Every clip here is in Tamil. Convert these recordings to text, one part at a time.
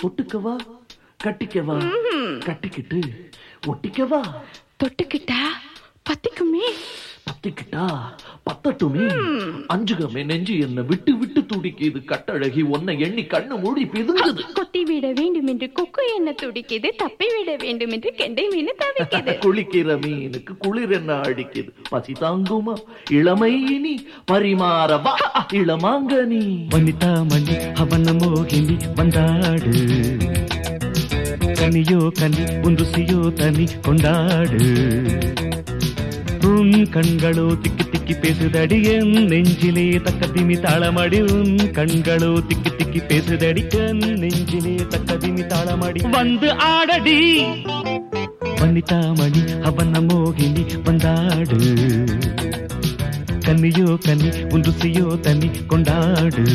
ஒட்டுக்கவா கட்டிக்கவா கட்டிக்கிட்டு ஒட்டிக்கவா தொட்டுக்கிட்டா பத்திக்குமே பத்திக்கிட்டா பத்தட்டுமே அஞ்சுகமே நெஞ்சு என்ன விட்டு விட்டு துடிக்குது கட்டழகி உன்னை எண்ணி கண்ணு மூடி பிதுங்குது கொத்தி விட வேண்டும் என்று கொக்கு என்ன துடிக்குது தப்பி விட வேண்டும் என்று கெண்டை மீன் தவிக்குது குளிக்கிற மீனுக்கு குளிர் என்ன அடிக்குது பசி தாங்குமா இளமை இனி பரிமாறவா இளமாங்கனி வனிதா மணி அவன மோகினி வந்தாடு கனியோ கனி உன் ருசியோ தனி கொண்டாடு உன் கண்களோ திக்கி திக்கி பேசுதடி என் நெஞ்சிலே தக்க திமி தாளமடி உன் கண்களோ திக்கி திக்கி பேசுதடி என் நெஞ்சிலே தக்க திமி தாளமடி வந்து ஆடடி வனிதா மணி அவன மோகினி வந்தாடு கன்னியோ கன்னி உன் ருசியோ தனி கொண்டாடு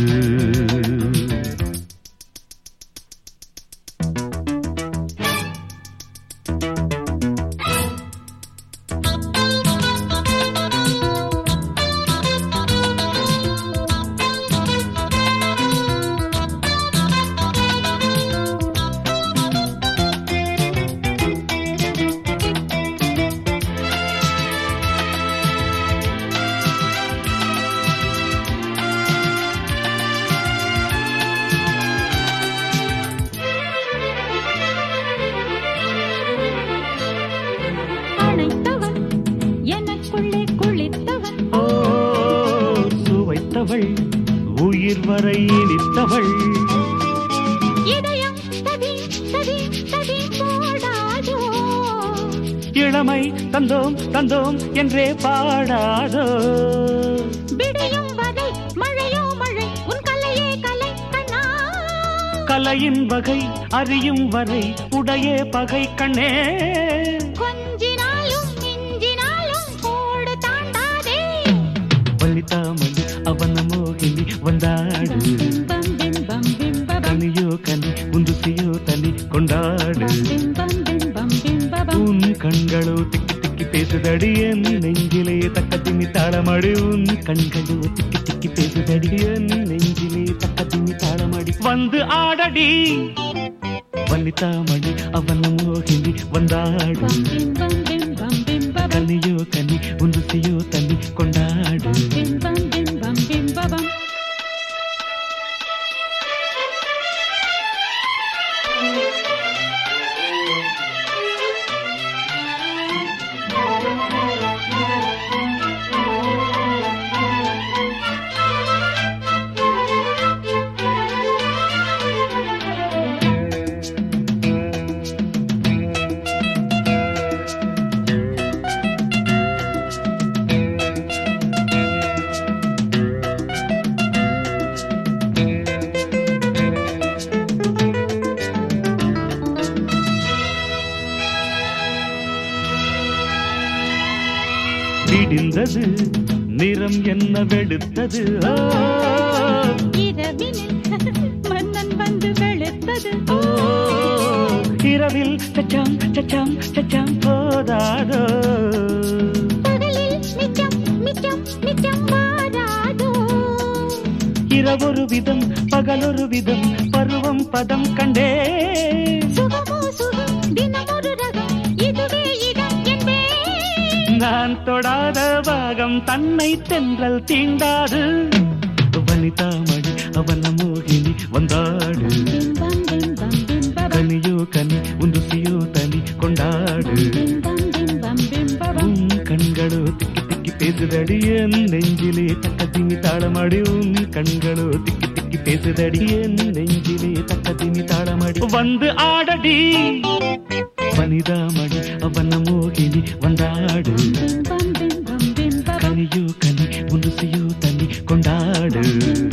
அணைத்தவன் எனக்குள்ளே குளித்தவன் ஓ சுவைத்தவள் உயிர் வரை இனித்தவள் இதயம் சதி சதி சதி போடாதோ இளமை தந்தோம் தந்தோம் என்றே பாடாதோ விடியும் வரை மழையோ மழை உன் கலையே கலை கண்ணா கலையின் வகை அறியும் வரை உடைய பகை கண்ணே கொஞ்சினாலும் மிஞ்சினாலும் கோடு தாண்டாதே வனிதாமணி அவன மோகினி வந்தாடு பம் பிம் பம் பிம் பபம் கனியோ கனி உந்துசியோ தனி கொண்டாடு பிம் பம் பிம் பம் பிம் பபம் உன் கண்களோ திக்கி திக்கி பேசுதடி என் நெஞ்சிலே தக்க திமி தாளமடி உன் கண்களோ திக்கி திக்கி பேசுதடி என் நெஞ்சிலே தக்க திமி தாளமடி வந்து ஆடடி வனிதாமணி அவன மோகினி வந்தாடு பம் பிம் பம் பிம் பம் பிம் பபம் கனியோ கனி உந்துசியோ தனி கொண்டாடு பிம் பம் பிம் பம் பிம் பபம் விடிந்தது நிறம் என்ன வெளுத்தது ஆ, இரவினில் மன்னன் வந்து வெளுத்தது ஓ, இரவில் சச்சாம் சச்சாம் சச்சாம் போதாதோ பகலில் மிச்சம் மிச்சம் மிச்சம் வாராதோ இரவொரு விதம் பகலொரு விதம் பருவம் பதம் கண்டே சுகமோ சுகம் தினமொரு ரகம் இதுவே இடம் என்பே நான் தொடாத பாகம் தன்னை தென்றல் தீண்டாது வனிதாமணி அவன மோகினி வந்தாடு பிம் பம் பிம் பம் பிம் பபம் கனியோ கனி உந்துசியோ தனி கொண்டாடு பிம் பம் பிம் பம் பிம் பபம் உன் கண்களோ திக்கி திக்கி பேசுதடி என் நெஞ்சிலே தக்க திமி தாளமடி உன் கண்களோ திக்கி திக்கி பேசுதடி என் நெஞ்சிலே தக்க திமி தாளமடி வந்து ஆடடி வனிதாமணி அவன மோகினி வந்தாடு பிம் பம் பிம் பம் பிம் பபம் கனியோ கனி உந்துசியோ தனி கொண்டாடு